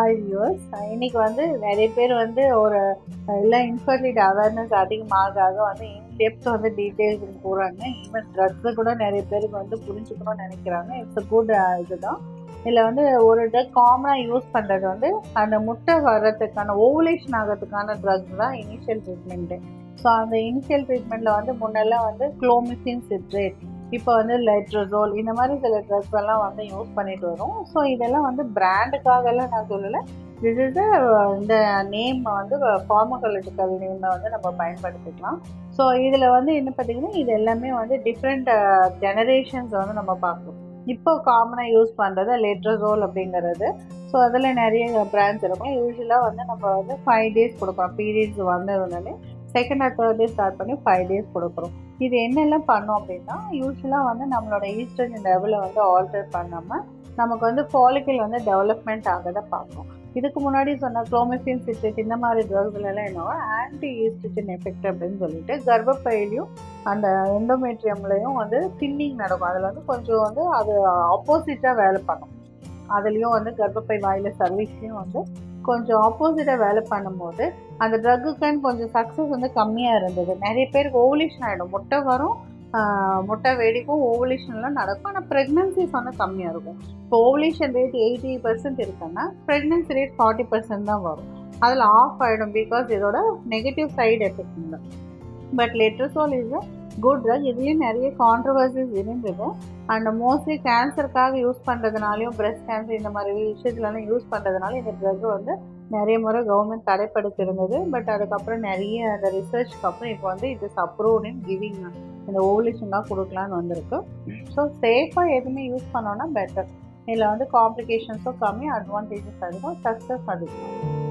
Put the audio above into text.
hi viewers இன்னைக்கு வந்து நிறைய பேர் வந்து ஒரு எல்லாம் இன்ஃபர்டிலிட்டி அவேர்னஸ் அதிகமாக ஆக வந்து இன்டெப்த் வந்து டீட்டெயில்ஸ் போகிறாங்க ஈவன் ட்ரக்ஸை கூட நிறைய பேருக்கு வந்து புரிஞ்சுக்கணும்னு நினைக்கிறாங்க இட்ஸ் அ குட் இதுதான் இதில் வந்து ஒரு ட்ரக் காமனாக யூஸ் பண்ணுறது வந்து அந்த முட்டை வர்றதுக்கான ஓவலேஷன் ஆகிறதுக்கான ட்ரக்ஸ் தான் இனிஷியல் ட்ரீட்மெண்ட்டு ஸோ அந்த இனிஷியல் ட்ரீட்மெண்ட்டில் வந்து முன்னெல்லாம் வந்து குளோமிசின் சிட்ரேட் இப்போ வந்து லெட்ரஸோல் இந்த மாதிரி சில ட்ரக்ஸ் எல்லாம் வந்து யூஸ் பண்ணிட்டு வரோம் ஸோ இதெல்லாம் வந்து பிராண்டுக்காகலாம் நான் சொல்லலை திஸ் இஸ் இந்த நேம் வந்து ஃபார்மகாலஜிக்கல் நேமை வந்து நம்ம பயன்படுத்திக்கலாம் ஸோ இதில் வந்து என்ன பார்த்தீங்கன்னா இது எல்லாமே வந்து டிஃப்ரெண்ட் ஜெனரேஷன்ஸ் வந்து நம்ம பார்க்கணும் இப்போ காமனாக யூஸ் பண்ணுறது லெட்ரஸோல் அப்படிங்கிறது ஸோ அதில் நிறைய பிராண்ட்ஸ் இருக்கும் யூஸ்வலாக வந்து நம்ம வந்து ஃபைவ் டேஸ் கொடுக்குறோம் பீரியட்ஸ் வந்ததுனாலே second or third day start பண்ணி ஃபைவ் டேஸ் கொடுக்குறோம் இது என்னெல்லாம் பண்ணோம் அப்படின்னா யூஸ்வலாக வந்து நம்மளோட ஈஸ்ட்ரஜன் லெவலை வந்து ஆல்டர் பண்ணாமல் நமக்கு வந்து ஃபாலிக்கல் வந்து டெவலப்மெண்ட் ஆகதை பார்க்கும் இதுக்கு முன்னாடி சொன்ன குளோமிசின் சிட்ரேட் இந்த மாதிரி ட்ரக்ஸ்ல எல்லாம் என்னவோ ஆன்டி ஈஸ்ட்ரஜன் எஃபெக்ட் அப்படின்னு சொல்லிட்டு கர்ப்பப்பையிலையும் அந்த எண்டோமெட்ரியம்லையும் வந்து தின்னிங் நடக்கும் அதில் வந்து கொஞ்சம் வந்து அது ஆப்போசிட்டாக வேலை பண்ணும் அதுலேயும் வந்து கர்ப்பப்பை வாயில சர்வீஸ்லையும் வந்து கொஞ்சம் ஆப்போசிட்டாக வேலை பண்ணும்போது அந்த ட்ரக்குக்குன்னு கொஞ்சம் சக்ஸஸ் வந்து கம்மியாக இருந்தது நிறைய பேருக்கு ஓவலேஷன் ஆகிடும் முட்டை வரும் முட்டை வெடிக்கும் ஓவலேஷன்லாம் நடக்கும் ஆனால் ப்ரெக்னன்சிஸ் வந்து கம்மியாக இருக்கும் இப்போ ஓவலேஷன் ரேட் எயிட்டி பர்சன்ட் இருக்குன்னா ப்ரெக்னன்சி ரேட் ஃபார்ட்டி பர்சன்ட் தான் வரும் அதில் ஆஃப் ஆகிடும் பிகாஸ் இதோட நெகட்டிவ் சைடு எஃபெக்ட் இல்லை but letrozole is good drug இதுலேயும் நிறைய கான்ட்ரவர்சிஸ் இருந்தது அண்ட் மோஸ்ட்லி கேன்சருக்காக யூஸ் பண்ணுறதுனாலையும் பிரெஸ்ட் கேன்சர் இந்த மாதிரி விஷயத்துலலாம் யூஸ் பண்ணுறதுனால இந்த ட்ரக் வந்து நிறைய முறை கவர்மெண்ட் தடைப்படுத்திருந்தது பட் அதுக்கப்புறம் நிறைய அந்த ரிசர்ச்க்கு அப்புறம் இப்போ வந்து it is approved in giving இந்த ஓவலேஷன் தான் கொடுக்கலான்னு வந்திருக்கு ஸோ சேஃபாக எதுவுமே யூஸ் பண்ணோன்னா பெட்டர் இதில் வந்து காம்ப்ளிகேஷன்ஸும் கம்மி அட்வான்டேஜஸ் அதிகம் சக்ஸஸ் அதிகம்